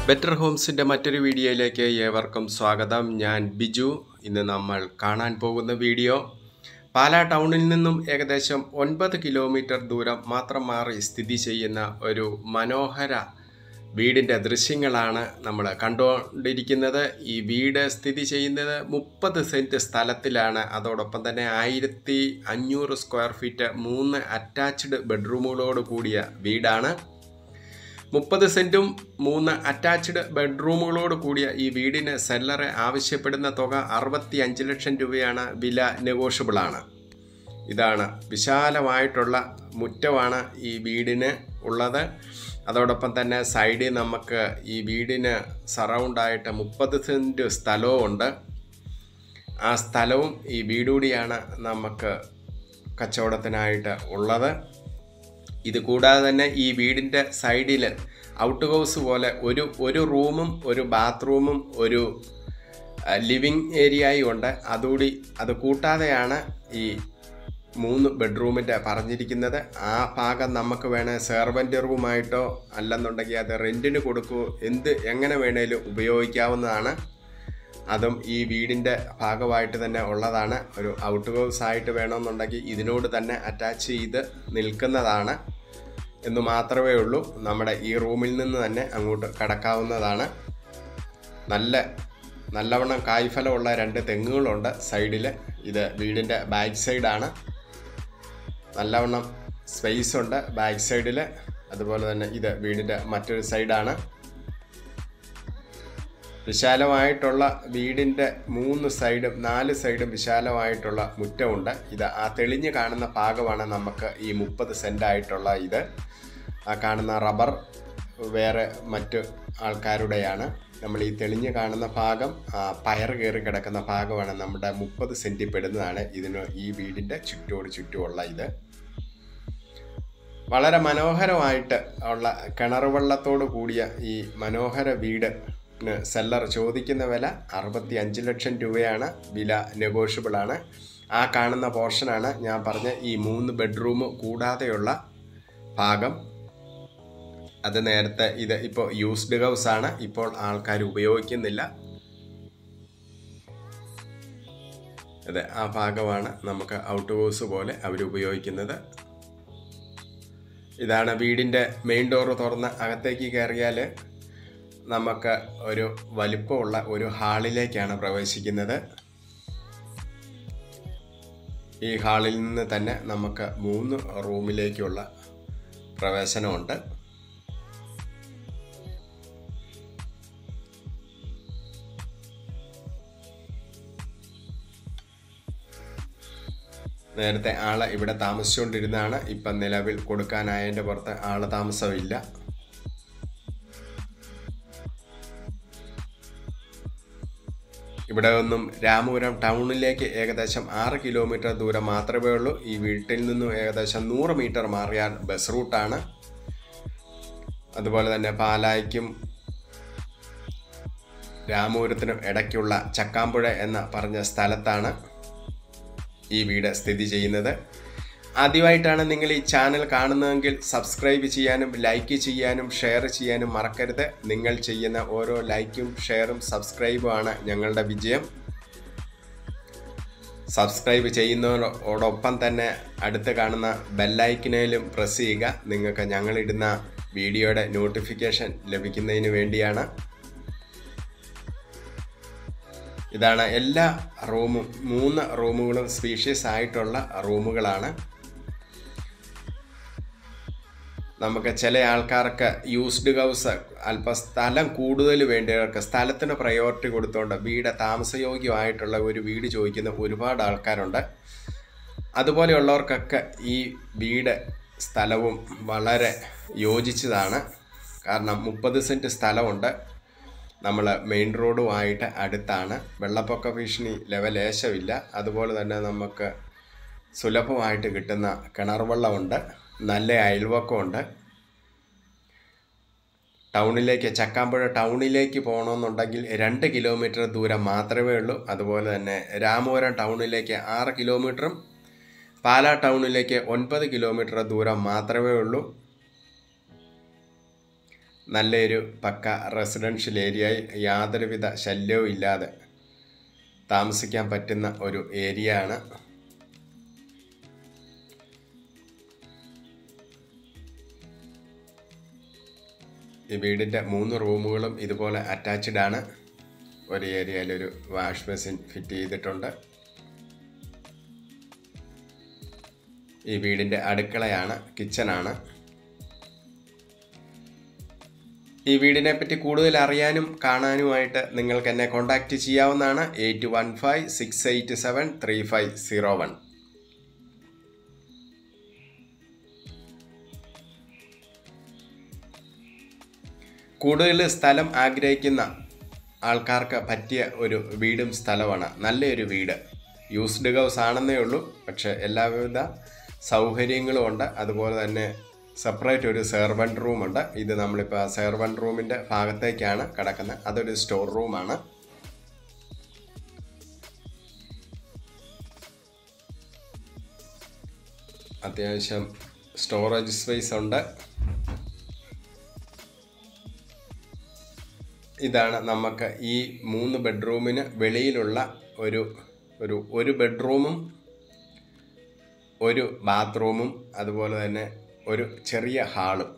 better ഹോംസിൻ്റെ മറ്റൊരു വീഡിയോയിലേക്ക് ഏവർക്കും സ്വാഗതം ഞാൻ ബിജു ഇന്ന് നമ്മൾ കാണാൻ പോകുന്ന വീഡിയോ പാലാ ടൗണിൽ നിന്നും ഏകദേശം ഒൻപത് കിലോമീറ്റർ ദൂരം മാത്രം മാറി സ്ഥിതി ചെയ്യുന്ന ഒരു മനോഹര വീടിൻ്റെ ദൃശ്യങ്ങളാണ് നമ്മൾ കണ്ടുകൊണ്ടിരിക്കുന്നത് ഈ വീട് സ്ഥിതി ചെയ്യുന്നത് മുപ്പത് സെൻറ്റ് സ്ഥലത്തിലാണ് അതോടൊപ്പം തന്നെ ആയിരത്തി അഞ്ഞൂറ് സ്ക്വയർ ഫീറ്റ് മൂന്ന് അറ്റാച്ച്ഡ് ബെഡ്റൂമുകളോട് കൂടിയ വീടാണ് മുപ്പത് സെൻറ്റും മൂന്ന് അറ്റാച്ച്ഡ് ബെഡ്റൂമുകളോട് കൂടിയ ഈ വീടിന് സെല്ലറെ ആവശ്യപ്പെടുന്ന തുക അറുപത്തി അഞ്ച് ലക്ഷം രൂപയാണ് വില നെഗോഷ്യബിൾ ആണ് ഇതാണ് വിശാലമായിട്ടുള്ള മുറ്റമാണ് ഈ വീടിന് ഉള്ളത് അതോടൊപ്പം തന്നെ സൈഡിൽ നമുക്ക് ഈ വീടിന് സറൗണ്ടായിട്ട് മുപ്പത് സെൻറ്റ് സ്ഥലവും ഉണ്ട് ആ സ്ഥലവും ഈ വീടുകൂടിയാണ് നമുക്ക് കച്ചവടത്തിനായിട്ട് ഉള്ളത് ഇത് കൂടാതെ തന്നെ ഈ വീടിൻ്റെ സൈഡിൽ ഔട്ട് ഹൗസ് പോലെ ഒരു ഒരു റൂമും ഒരു ബാത്റൂമും ഒരു ലിവിങ് ഏരിയയും ഉണ്ട് അതുകൂടി അത് കൂട്ടാതെയാണ് ഈ മൂന്ന് ബെഡ്റൂമിൻ്റെ പറഞ്ഞിരിക്കുന്നത് ആ ഭാഗം നമുക്ക് വേണേൽ സെർവൻ്റ് റൂമായിട്ടോ അല്ലെന്നുണ്ടെങ്കിൽ അത് റെൻറ്റിന് കൊടുക്കുകയോ എന്ത് എങ്ങനെ വേണേലും ഉപയോഗിക്കാവുന്നതാണ് അതും ഈ വീടിൻ്റെ ഭാഗമായിട്ട് തന്നെ ഉള്ളതാണ് ഒരു ഔട്ട് ഹൗസ് ആയിട്ട് വേണമെന്നുണ്ടെങ്കിൽ ഇതിനോട് തന്നെ അറ്റാച്ച് ചെയ്ത് നിൽക്കുന്നതാണ് എന്ന് മാത്രമേ ഉള്ളൂ നമ്മുടെ ഈ റൂമിൽ നിന്ന് തന്നെ അങ്ങോട്ട് കടക്കാവുന്നതാണ് നല്ല നല്ലവണ്ണം കായ്ഫലമുള്ള രണ്ട് തെങ്ങുകളുണ്ട് സൈഡിൽ ഇത് വീടിൻ്റെ ബാക്ക് സൈഡാണ് നല്ലവണ്ണം സ്പേസ് ഉണ്ട് ബാക്ക് സൈഡിൽ അതുപോലെ തന്നെ ഇത് വീടിൻ്റെ മറ്റൊരു സൈഡാണ് വിശാലമായിട്ടുള്ള വീടിൻ്റെ മൂന്ന് സൈഡും നാല് സൈഡും വിശാലമായിട്ടുള്ള മുറ്റമുണ്ട് ഇത് ആ തെളിഞ്ഞ് കാണുന്ന ഭാഗമാണ് നമുക്ക് ഈ മുപ്പത് സെൻറ്റായിട്ടുള്ള ഇത് ആ കാണുന്ന റബ്ബർ വേറെ മറ്റ് ആൾക്കാരുടെയാണ് നമ്മൾ ഈ തെളിഞ്ഞ് കാണുന്ന ഭാഗം ആ പയർ കയറി കിടക്കുന്ന ഭാഗമാണ് നമ്മുടെ മുപ്പത് സെൻറ്റിൽ പെടുന്നതാണ് ഇതിന് ഈ വീടിൻ്റെ ചുറ്റോട് ചുറ്റുമുള്ള ഇത് വളരെ മനോഹരമായിട്ട് ഉള്ള കിണർ വെള്ളത്തോട് കൂടിയ ഈ മനോഹര വീട് സെല്ലർ ചോദിക്കുന്ന വില അറുപത്തി അഞ്ച് ലക്ഷം രൂപയാണ് വില നെഗോഷ്യബിൾ ആണ് ആ കാണുന്ന പോർഷനാണ് ഞാൻ പറഞ്ഞ ഈ മൂന്ന് ബെഡ്റൂം കൂടാതെയുള്ള ഭാഗം അത് നേരത്തെ ഇത് ഇപ്പോൾ യൂസ്ഡ് ഹൗസ് ആണ് ഇപ്പോൾ ആൾക്കാർ ഉപയോഗിക്കുന്നില്ല അതെ ആ ഭാഗമാണ് നമുക്ക് ഔട്ട് ഹൗസ് പോലെ അവർ ഉപയോഗിക്കുന്നത് ഇതാണ് വീടിൻ്റെ മെയിൻ ഡോറ് തുറന്ന് അകത്തേക്ക് കയറിയാൽ നമുക്ക് ഒരു വലിപ്പമുള്ള ഒരു ഹാളിലേക്കാണ് പ്രവേശിക്കുന്നത് ഈ ഹാളിൽ നിന്ന് തന്നെ നമുക്ക് മൂന്ന് റൂമിലേക്കുള്ള പ്രവേശനമുണ്ട് നേരത്തെ ആള് ഇവിടെ താമസിച്ചുകൊണ്ടിരുന്നതാണ് ഇപ്പം നിലവിൽ കൊടുക്കാനായതിൻ്റെ പുറത്ത് ആള് താമസമില്ല ഇവിടെ നിന്നും രാമപുരം ടൗണിലേക്ക് ഏകദേശം ആറ് കിലോമീറ്റർ ദൂരം മാത്രമേ ഉള്ളൂ ഈ വീട്ടിൽ നിന്നും ഏകദേശം നൂറ് മീറ്റർ മാറിയാൽ ബസ് റൂട്ടാണ് അതുപോലെ തന്നെ പാലായ്ക്കും രാമപുരത്തിനും ഇടയ്ക്കുള്ള ചക്കാമ്പുഴ എന്ന പറഞ്ഞ സ്ഥലത്താണ് ഈ വീട് സ്ഥിതി ചെയ്യുന്നത് ആദ്യമായിട്ടാണ് നിങ്ങൾ ഈ ചാനൽ കാണുന്നതെങ്കിൽ സബ്സ്ക്രൈബ് ചെയ്യാനും ലൈക്ക് ചെയ്യാനും ഷെയർ ചെയ്യാനും മറക്കരുത് നിങ്ങൾ ചെയ്യുന്ന ഓരോ ലൈക്കും ഷെയറും സബ്സ്ക്രൈബും ആണ് ഞങ്ങളുടെ വിജയം സബ്സ്ക്രൈബ് ചെയ്യുന്നതോടൊപ്പം തന്നെ അടുത്ത് കാണുന്ന ബെല്ലൈക്കിനേലും പ്രസ് ചെയ്യുക നിങ്ങൾക്ക് ഞങ്ങളിടുന്ന വീഡിയോയുടെ നോട്ടിഫിക്കേഷൻ ലഭിക്കുന്നതിന് വേണ്ടിയാണ് ഇതാണ് എല്ലാ റൂമും മൂന്ന് റൂമുകളും സ്പീഷ്യസ് ആയിട്ടുള്ള റൂമുകളാണ് നമുക്ക് ചില ആൾക്കാർക്ക് യൂസ്ഡ് ഹൗസ് അല്പം സ്ഥലം കൂടുതൽ വേണ്ടിയവർക്ക് സ്ഥലത്തിന് പ്രയോറിറ്റി കൊടുത്തുകൊണ്ട് വീട് താമസയോഗ്യമായിട്ടുള്ള ഒരു വീട് ചോദിക്കുന്ന ഒരുപാട് ആൾക്കാരുണ്ട് അതുപോലെയുള്ളവർക്കൊക്കെ ഈ വീട് സ്ഥലവും വളരെ യോജിച്ചതാണ് കാരണം മുപ്പത് സെൻറ്റ് സ്ഥലമുണ്ട് നമ്മൾ മെയിൻ റോഡുമായിട്ട് അടുത്താണ് വെള്ളപ്പൊക്ക ഭീഷണി ലെവലേശമില്ല അതുപോലെ തന്നെ നമുക്ക് സുലഭമായിട്ട് കിട്ടുന്ന കിണർ വെള്ളമുണ്ട് നല്ല അയൽവക്കമുണ്ട് ടൗണിലേക്ക് ചക്കാമ്പുഴ ടൗണിലേക്ക് പോകണമെന്നുണ്ടെങ്കിൽ രണ്ട് കിലോമീറ്റർ ദൂരം മാത്രമേ ഉള്ളൂ അതുപോലെ തന്നെ രാമപുരം ടൗണിലേക്ക് ആറ് കിലോമീറ്ററും പാലാ ടൗണിലേക്ക് ഒൻപത് കിലോമീറ്റർ ദൂരം മാത്രമേ ഉള്ളൂ നല്ലൊരു പക്ക റെസിഡൻഷ്യൽ ഏരിയ യാതൊരുവിധ ശല്യവും ഇല്ലാതെ താമസിക്കാൻ പറ്റുന്ന ഒരു ഏരിയ ആണ് ഈ വീടിൻ്റെ മൂന്ന് റൂമുകളും ഇതുപോലെ അറ്റാച്ച്ഡ് ആണ് ഒരു ഏരിയയിൽ ഒരു വാഷ് മെഷീൻ ഫിറ്റ് ചെയ്തിട്ടുണ്ട് ഈ വീടിൻ്റെ അടുക്കളയാണ് കിച്ചണാണ് ഈ വീടിനെ പറ്റി കൂടുതൽ അറിയാനും കാണാനുമായിട്ട് നിങ്ങൾക്ക് എന്നെ കോൺടാക്റ്റ് ചെയ്യാവുന്നതാണ് eight one five six eight seven three five zero one കൂടുതൽ സ്ഥലം ആഗ്രഹിക്കുന്ന ആൾക്കാർക്ക് പറ്റിയ ഒരു വീടും സ്ഥലമാണ് നല്ലൊരു വീട് യൂസ്ഡ് ഹൗസ് ആണെന്നേ ഉള്ളൂ പക്ഷേ എല്ലാവിധ സൗകര്യങ്ങളും ഉണ്ട് അതുപോലെ തന്നെ സെപ്പറേറ്റ് ഒരു സെർവൻറ്റ് റൂമുണ്ട് ഇത് നമ്മളിപ്പോൾ സെർവൻറ്റ് റൂമിൻ്റെ ഭാഗത്തേക്കാണ് കിടക്കുന്നത് അതൊരു സ്റ്റോർ റൂമാണ് അത്യാവശ്യം സ്റ്റോറേജ് സ്പേസ് ഉണ്ട് ഇതാണ് നമുക്ക് ഈ മൂന്ന് ബെഡ്റൂമിന് വെളിയിലുള്ള ഒരു ഒരു ഒരു ബെഡ്റൂമും ഒരു ബാത്റൂമും അതുപോലെ തന്നെ ഒരു ചെറിയ ഹാളും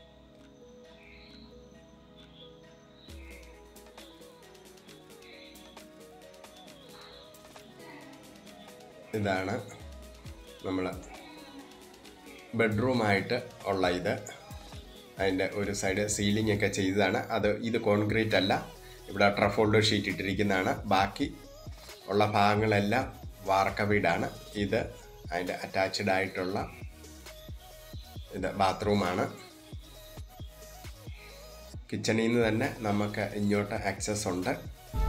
ഇതാണ് നമ്മൾ ബെഡ്റൂമായിട്ട് ഉള്ള ഇത് അതിൻ്റെ ഒരു സൈഡ് സീലിംഗ് ഒക്കെ ചെയ്തതാണ് അത് ഇത് കോൺക്രീറ്റ് അല്ല ഇവിടെ ട്രഫോൾഡ് ഷീറ്റ് ഇട്ടിരിക്കുന്നതാണ് ബാക്കി ഉള്ള ഭാഗങ്ങളെല്ലാം വാർക്ക വീടാണ് ഇത് അതിൻ്റെ അറ്റാച്ച്ഡ് ആയിട്ടുള്ള ഇത് ബാത്റൂമാണ് കിച്ചണിൽ നിന്ന് തന്നെ നമുക്ക് ഇങ്ങോട്ട് ആക്സസ് ഉണ്ട്